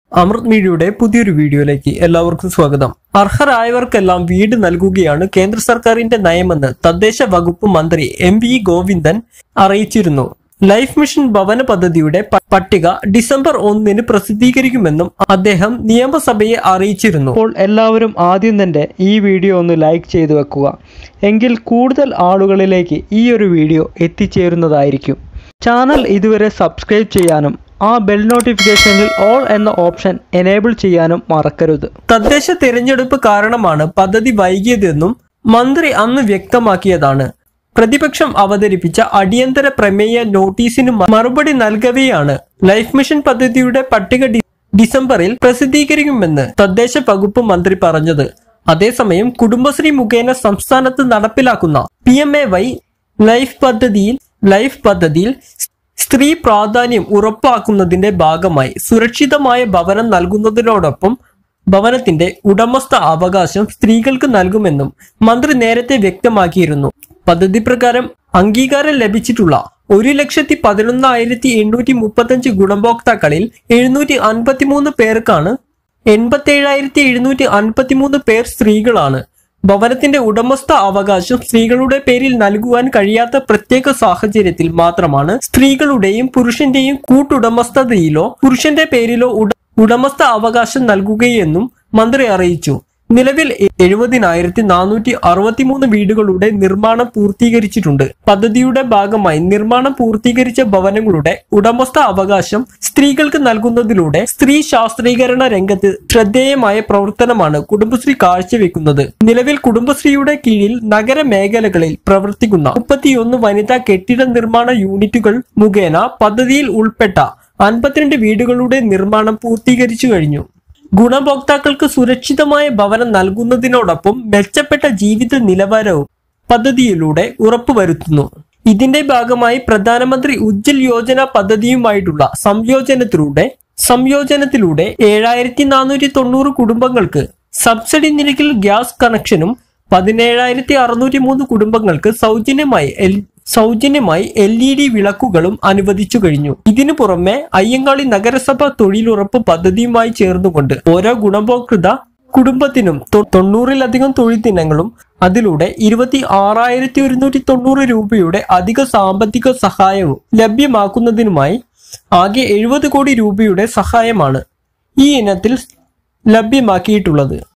അമൃത് മീഡിയയുടെ പുതിയൊരു വീഡിയോയിലേക്ക് എല്ലാവർക്കും സ്വാഗതം അർഹരായവർക്കെല്ലാം വീട് നൽകുകയാണ് കേന്ദ്ര സർക്കാരിന്റെ നയമെന്ന് തദ്ദേശ വകുപ്പ് മന്ത്രി എം വി ഗോവിന്ദൻ അറിയിച്ചിരുന്നു ലൈഫ് മിഷൻ ഭവന പദ്ധതിയുടെ പ- പട്ടിക ഡിസംബർ ഒന്നിന് പ്രസിദ്ധീകരിക്കുമെന്നും അദ്ദേഹം നിയമസഭയെ അറിയിച്ചിരുന്നു അപ്പോൾ എല്ലാവരും ആദ്യം തന്നെ ഈ വീഡിയോ ഒന്ന് ലൈക്ക് ചെയ്തു വെക്കുക എങ്കിൽ കൂടുതൽ ആളുകളിലേക്ക് ഈ ഒരു വീഡിയോ എത്തിച്ചേരുന്നതായിരിക്കും ചാനൽ ഇതുവരെ സബ്സ്ക്രൈബ് ചെയ്യാനും ആ ബെൽ നോട്ടിഫിക്കേഷനിൽ ഓൾ എന്ന ഓപ്ഷൻ എനേബിൾ ചെയ്യാനും മറക്കരുത് തദ്ദേശ തിരഞ്ഞെടുപ്പ് കാരണമാണ് പദ്ധതി വൈകിയതെന്നും മന്ത്രി അന്ന് വ്യക്തമാക്കിയതാണ് പ്രതിപക്ഷം അവതരിപ്പിച്ച അടിയന്തര പ്രമേയ നോട്ടീസിന് മ- മറുപടി നൽകവെയാണ് ലൈഫ് മിഷൻ പദ്ധതിയുടെ പട്ടിക ഡി- ഡിസംബറിൽ പ്രസിദ്ധീകരിക്കുമെന്ന് തദ്ദേശ വകുപ്പ് മന്ത്രി പറഞ്ഞത് അതേസമയം കുടുംബശ്രീ മുഖേന സംസ്ഥാനത്ത് നടപ്പിലാക്കുന്ന P M A Y life പദ്ധതിയിൽ ലൈഫ് പദ്ധതിയിൽ സ്ത്രീ പ്രാധാന്യം ഉറപ്പാക്കുന്നതിന്റെ ഭാഗമായി സുരക്ഷിതമായ ഭവനം നൽകുന്നതിനോടൊപ്പം ഭവനത്തിന്റെ ഉടമസ്ഥ അവകാശം സ്ത്രീകൾക്ക് നൽകുമെന്നും മന്ത്രി നേരത്തെ വ്യക്തമാക്കിയിരുന്നു പദ്ധതി പ്രകാരം അംഗീകാരം ലഭിച്ചിട്ടുള്ള ഒരു ലക്ഷത്തി പതിനൊന്നായിരത്തി എണ്ണൂറ്റി മുപ്പത്തഞ്ച് ഗുണഭോക്താക്കളിൽ എഴുന്നൂറ്റി അൻപത്തിമൂന്ന് പേർക്കാണ് എൺപത്തേഴായിരത്തി എഴുന്നൂറ്റി അൻപത്തിമൂന്ന് പേർ സ്ത്രീകളാണ് ഭവനത്തിന്റെ ഉടമസ്ഥ അവകാശം സ്ത്രീകളുടെ പേരിൽ നൽകുവാൻ കഴിയാത്ത പ്രത്യേക സാഹചര്യത്തിൽ മാത്രമാണ് സ്ത്രീകളുടെയും പുരുഷന്റെയും കൂട്ടുടമസ്ഥതയിലോ പുരുഷന്റെ പേരിലോ ഉട ഉടമസ്ഥ അവകാശം നൽകുകയെന്നും മന്ത്രി അറിയിച്ചു നിലവിൽ എഴുപതിനായിരത്തി നാനൂറ്റി അറുപത്തിമൂന്ന് വീടുകളുടെ നിർമ്മാണം പൂർത്തീകരിച്ചിട്ടുണ്ട് പദ്ധതിയുടെ ഭാഗമായി നിർമ്മാണം പൂർത്തീകരിച്ച ഭവനങ്ങളുടെ ഉടമസ്ഥ അവകാശം സ്ത്രീകൾക്ക് നൽകുന്നതിലൂടെ സ്ത്രീ ശാസ്ത്രീകരണ രംഗത്ത് ശ്രദ്ധേയമായ പ്രവർത്തനമാണ് കുടുംബശ്രീ കാഴ്ചവെക്കുന്നത് നിലവിൽ കുടുംബശ്രീയുടെ കീഴിൽ നഗരമേഖലകളിൽ പ്രവർത്തിക്കുന്ന മുപ്പത്തിയൊന്ന് വനിതാ കെട്ടിട നിർമ്മാണ യൂണിറ്റുകൾ മുഖേന പദ്ധതിയിൽ ഉൾപ്പെട്ട അൻപത്തിരണ്ട് വീടുകളുടെ നിർമ്മാണം പൂർത്തീകരിച്ചു കഴിഞ്ഞു ഗുണഭോക്താക്കൾക്ക് സുരക്ഷിതമായ ഭവനം നൽകുന്നതിനോടൊപ്പം മെച്ചപ്പെട്ട ജീവിത നിലവാരവും പദ്ധതിയിലൂടെ ഉറപ്പുവരുത്തുന്നു ഇതിന്റെ ഭാഗമായി പ്രധാനമന്ത്രി ഉജ്ജൽ യോജന പദ്ധതിയുമായിട്ടുള്ള സംയോജനത്തിലൂടെ സംയോജനത്തിലൂടെ ഏഴായിരത്തി നാനൂറ്റി തൊണ്ണൂറ് കുടുംബങ്ങൾക്ക് സബ്സിഡി നിരക്കിൽ ഗ്യാസ് കണക്ഷനും പതിനേഴായിരത്തി അറുന്നൂറ്റി മൂന്ന് കുടുംബങ്ങൾക്ക് സൗജന്യമായി എൽ സൗജന്യമായി എൽ ഇ ഡി വിളക്കുകളും അനുവദിച്ചു കഴിഞ്ഞു ഇതിനു പുറമെ അയ്യങ്കാളി നഗരസഭ തൊഴിലുറപ്പ് പദ്ധതിയുമായി ചേർന്നുകൊണ്ട് ഓരോ ഗുണഭോക്തൃ കുടുംബത്തിനും തൊ- തൊണ്ണൂറിലധികം തൊഴിൽ ദിനങ്ങളും അതിലൂടെ ഇരുപത്തി ആറായിരത്തി ഒരുന്നൂറ്റി തൊണ്ണൂറ് രൂപയുടെ അധിക സാമ്പത്തിക സഹായവും ലഭ്യമാക്കുന്നതിനുമായി ആകെ എഴുപത് കോടി രൂപയുടെ സഹായമാണ് ഈ ഇനത്തിൽ ലഭ്യമാക്കിയിട്ടുള്ളത്